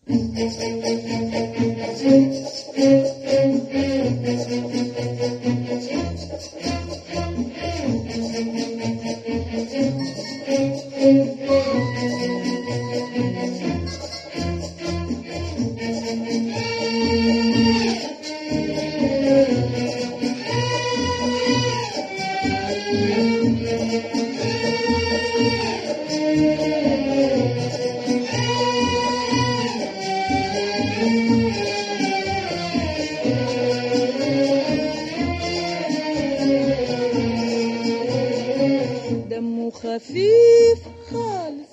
دمه خفيف خالص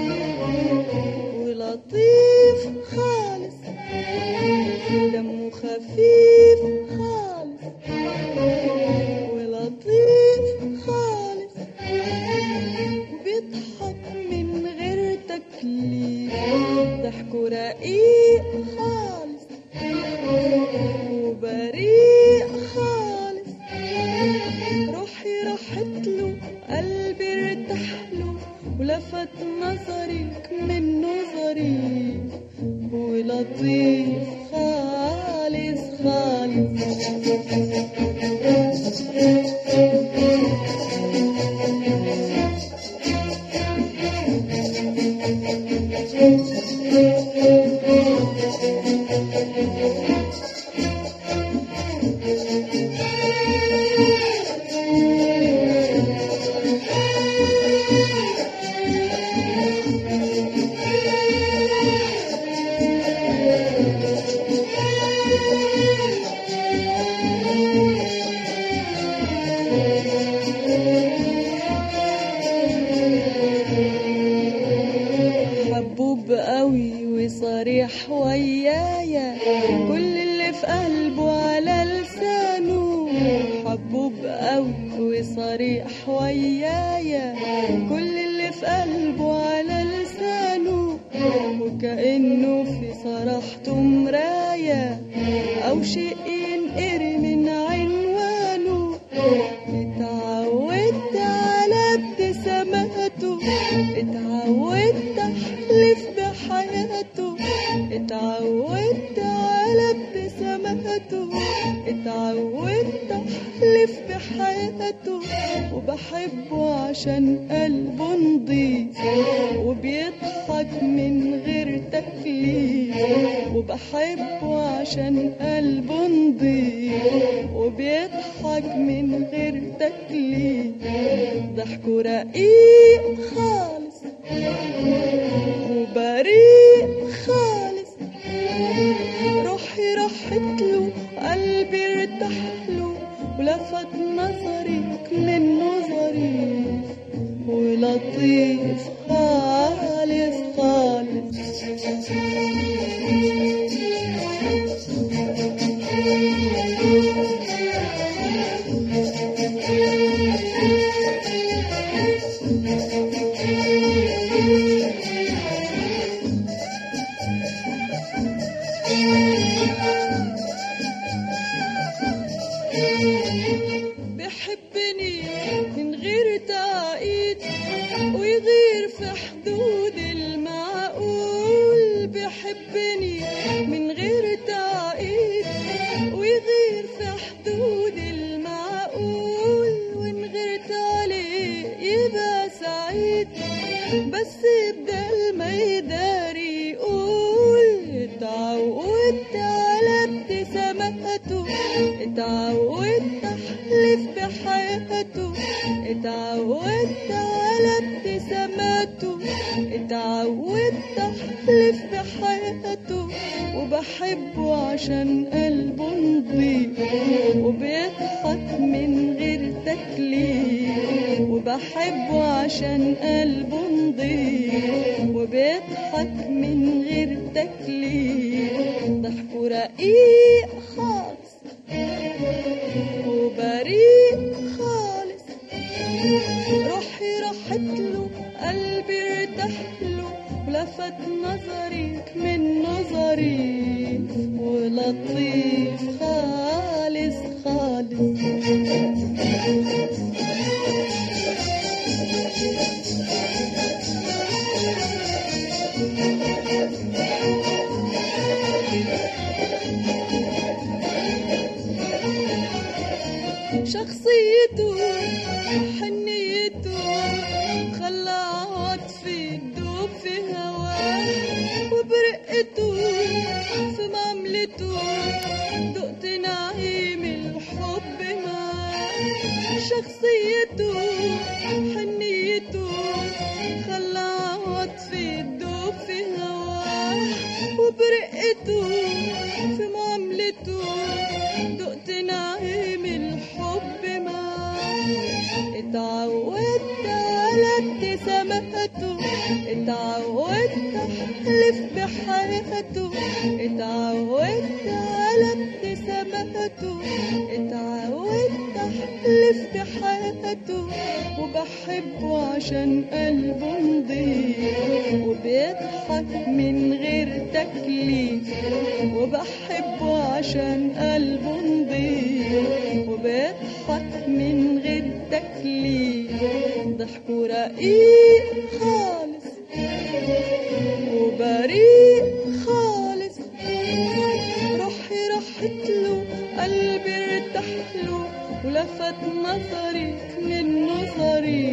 ولطيف خالص دمه خفيف خالص ولطيف خالص وبيضحك من غير تكليف ضحكه رقيق خالص وبريء خالص روحي راحت له قلبي ارتاح له ولفت نظري من نظري ولطيف خالص خالص حبوب قوي وصريح ويايا كل اللي في قلبه على لسانه حبوب قوي وصريح ويايا كل اللي في قلبه على لسانه وكأنه في صراحته مراية أو شيء ينقري من عنوانه اتعودت على ابتساماته اتعودت احلف بحياته اتعودت على ابتساماته اتعودت احلف بحياته وبحبه عشان قلبه نضيف وبيضحك من غير تكليف وبحبه عشان قلبه نضيف وبيضحك من غير تكليف ضحكه رقيق خالص وبريء خالص روحي راحت له قلبي ارتاح له ولفت نظري من نظري ولطيف خالص خالص بيحبني من غير تعقيد ويغير في حدود المعقول بيحبني من غير تعقيد ويغير في حدود المعقول وإن غيرت عليه يبقى سعيد بس بدل ما يداري يقول اتعودت على ابتساماته اتعودت احلف بحياته اتعودت على ابتساماته اتعودت احلف بحياته وبحبه عشان قلبه نضيف وبيضحك من غير تكليف وبحبه عشان قلبه نضيف وبيضحك من غير تكليف ضحكه رقيق خالص وبريء خالص روحي راحت له قلبي ارتاح له ولفت نظري من نظري ولطيف خالص خالص شخصيته حنيته خلى عاطفي تدوب في هواه وبرقته في معاملته دقت نعيم الحب معاه شخصيته حنيته خلى عاطفي تدوب في هواه وبرقته في معاملته دقت نعيم الحب معاه اتعودت على ابتسامته اتعودت احلف بحياته اتعودت على ابتسامته اتعودت احلف بحياته وبحبه عشان قلبه نضيف وبيضحك من غير تكليف وبحبه عشان قلبه نضيف وبيضحك من غير تكليف ضحكه رقيق خالص وبريء خالص روحي راحت له قلبي ارتاح له ولفت نظري من نظري